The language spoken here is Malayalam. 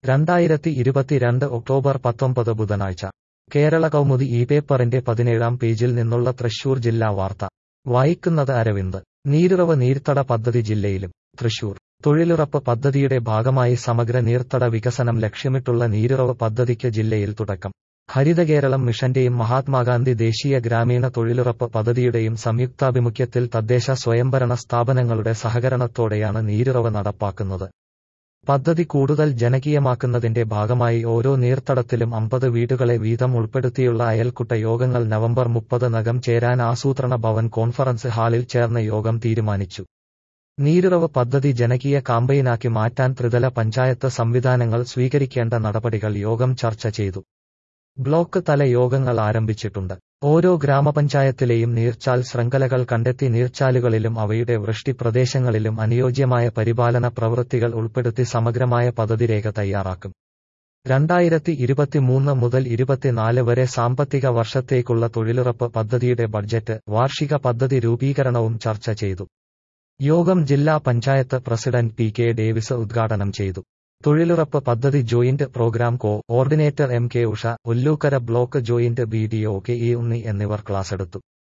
രണ്ടായിരത്തി ഇരുപത്തിരണ്ട് ഒക്ടോബർ പത്തൊമ്പത് ബുധനാഴ്ച കേരള കൗമുദി ഈ പേപ്പറിന്റെ പതിനേഴാം പേജിൽ നിന്നുള്ള തൃശൂർ ജില്ലാ വാർത്ത വായിക്കുന്നത് അരവിന്ദ് നീരുറവ് നീർത്തട പദ്ധതി ജില്ലയിലും തൃശൂർ തൊഴിലുറപ്പ് പദ്ധതിയുടെ ഭാഗമായി സമഗ്ര നീർത്തട വികസനം ലക്ഷ്യമിട്ടുള്ള നീരുറവ് പദ്ധതിക്ക് ജില്ലയിൽ തുടക്കം ഹരിതകേരളം മിഷന്റെയും മഹാത്മാഗാന്ധി ദേശീയ ഗ്രാമീണ തൊഴിലുറപ്പ് പദ്ധതിയുടെയും സംയുക്താഭിമുഖ്യത്തിൽ തദ്ദേശ സ്വയംഭരണ സ്ഥാപനങ്ങളുടെ സഹകരണത്തോടെയാണ് നീരുറവ് നടപ്പാക്കുന്നത് പദ്ധതി കൂടുതൽ ജനകീയമാക്കുന്നതിന്റെ ഭാഗമായി ഓരോ നീർത്തടത്തിലും അമ്പത് വീടുകളെ വീതം ഉൾപ്പെടുത്തിയുള്ള അയൽക്കൂട്ട യോഗങ്ങൾ നവംബർ മുപ്പത് നകം ചേരാൻ ആസൂത്രണ ഭവൻ കോൺഫറൻസ് ഹാളിൽ ചേർന്ന യോഗം തീരുമാനിച്ചു നീരുറവ് പദ്ധതി ജനകീയ കാമ്പയിനാക്കി മാറ്റാൻ ത്രിതല പഞ്ചായത്ത് സംവിധാനങ്ങൾ സ്വീകരിക്കേണ്ട നടപടികൾ യോഗം ചർച്ച ചെയ്തു ബ്ലോക്ക് തല യോഗങ്ങൾ ആരംഭിച്ചിട്ടുണ്ട് ഓരോ ഗ്രാമപഞ്ചായത്തിലെയും നീർച്ചാൽ ശൃംഖലകൾ കണ്ടെത്തി നീർച്ചാലുകളിലും അവയുടെ വൃഷ്ടി പ്രദേശങ്ങളിലും അനുയോജ്യമായ പരിപാലന പ്രവൃത്തികൾ ഉൾപ്പെടുത്തി സമഗ്രമായ പദ്ധതിരേഖ തയ്യാറാക്കും രണ്ടായിരത്തി ഇരുപത്തിമൂന്ന് മുതൽ ഇരുപത്തിനാല് വരെ സാമ്പത്തിക വർഷത്തേക്കുള്ള തൊഴിലുറപ്പ് പദ്ധതിയുടെ ബഡ്ജറ്റ് വാർഷിക പദ്ധതി രൂപീകരണവും ചർച്ച ചെയ്തു യോഗം ജില്ലാ panchayat president P K Davis ഉദ്ഘാടനം ചെയ്തു തൊഴിലുറപ്പ് പദ്ധതി joint programme coordinator M K Usha Ollukkara block joint B D O K E Unni എന്നിവർ ക്ലാസെടുത്തു